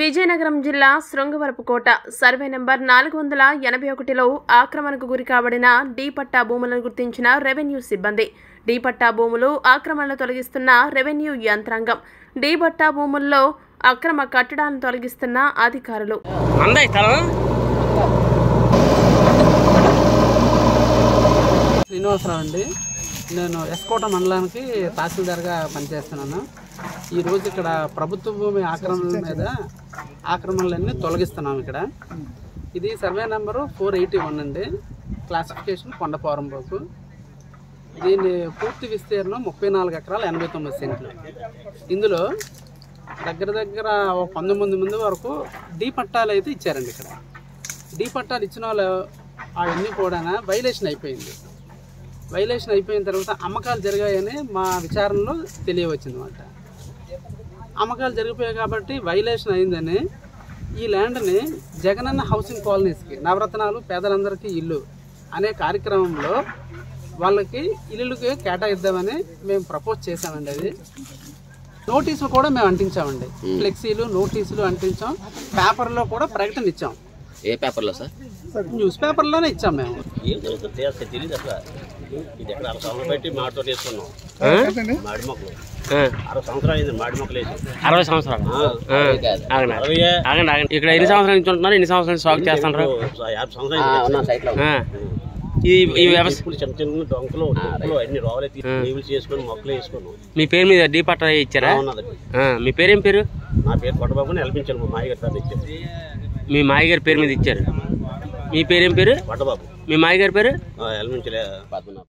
విజయనగరం జిల్లా Srungavarapukota survey number నాలుగు వందల ఎనభై ఒకటిలో ఆక్రమణకు గురి కాబడిన డీ పట్టా భూములను గుర్తించిన రెవెన్యూ సిబ్బంది డీ పట్టా భూములు ఆక్రమణలు తొలగిస్తున్న రెవెన్యూ యంత్రాంగం డీ పట్టా భూముల్లో అక్రమ కట్టడాలను తొలగిస్తున్న అధికారులు అందా ఈ స్థలం శ్రీనివాసరావు అండి నేను ఎస్కోట మండలానికి తహసీల్దార్గా పనిచేస్తున్నాను ఈరోజు ఇక్కడ ప్రభుత్వ భూమి ఆక్రమణల మీద ఆక్రమణలన్నీ తొలగిస్తున్నాం ఇక్కడ ఇది survey number four eighty one అండి క్లాసిఫికేషన్ కొండపోరంపోకు దీని పూర్తి విస్తీర్ణం ముప్పై నాలుగు ఎకరాలు ఎనభై తొమ్మిది సెంట్లు ఇందులో దగ్గర దగ్గర ఒక పంతొమ్మిది మంది వరకు డీ పట్టాలు అయితే ఇచ్చారండి ఇక్కడ డీ పట్టాలు ఇచ్చిన వాళ్ళు అవన్నీ కూడా వైలేషన్ అయిపోయింది వైలేషన్ అయిపోయిన తర్వాత అమ్మకాలు జరిగాయని మా విచారణలో తెలియవచ్చింది అనమాట అమ్మకాలు జరిగిపోయాయి కాబట్టి వైలేషన్ అయిందని ఈ ల్యాండ్ని జగనన్న హౌసింగ్ కాలనీస్కి నవరత్నాలు పేదలందరికీ ఇల్లు అనే కార్యక్రమంలో వాళ్ళకి ఇల్లుకి కేటాయిద్దామని మేము ప్రపోజ్ చేసామండి అది నోటీసులు కూడా మేము అంటించామండి ఫ్లెక్సీలు నోటీసులు అంటించాం పేపర్లో కూడా ప్రకటన ఇచ్చాం ఏ పేపర్లో సార్ న్యూస్ పేపర్లోనే ఇచ్చాం మేము ఏం జరుగుతుంది అసలు తెలియదు అసలు ఇది ఎక్కడ అరవై సంవత్సరాలు పెట్టి మాడితో వేసుకున్నాం మాడి మొక్కలు అరవై సంవత్సరాలు అయింది మాడి మొక్కలు వేసి అరవై సంవత్సరాలు ఆ, ఆగండి అరవై ఆగండి ఆగండి ఇక్కడ ఎన్ని సంవత్సరాల నుంచి ఉంటున్నారు ఎన్ని సంవత్సరాల నుంచి సాగు చేస్తున్నారు యాభై సంవత్సరాలు అయింది ఆ. ఈ ఈ వ్యవసాయ ఇప్పుడు చిన్న చిన్న డొంకలు డొంకలు అన్ని రోవలే నీళ్ళు చేసుకొని మొక్కలు వేసుకున్నాం మీ పేరు మీద డీ పట్టా ఇచ్చారా ఉన్నది ఆ, మీ పేరేం పేరు నా పేరు కొట్టబాబుని ఎల్పించాను మా మాయగారి తాత ఇచ్చారు మీ మాయగారి పేరు మీద ఇచ్చారు మీ పేరేం పేరు కొట్టబాబు మీ మాయగారి పేరు ఎల్పించలే పద్మనాభం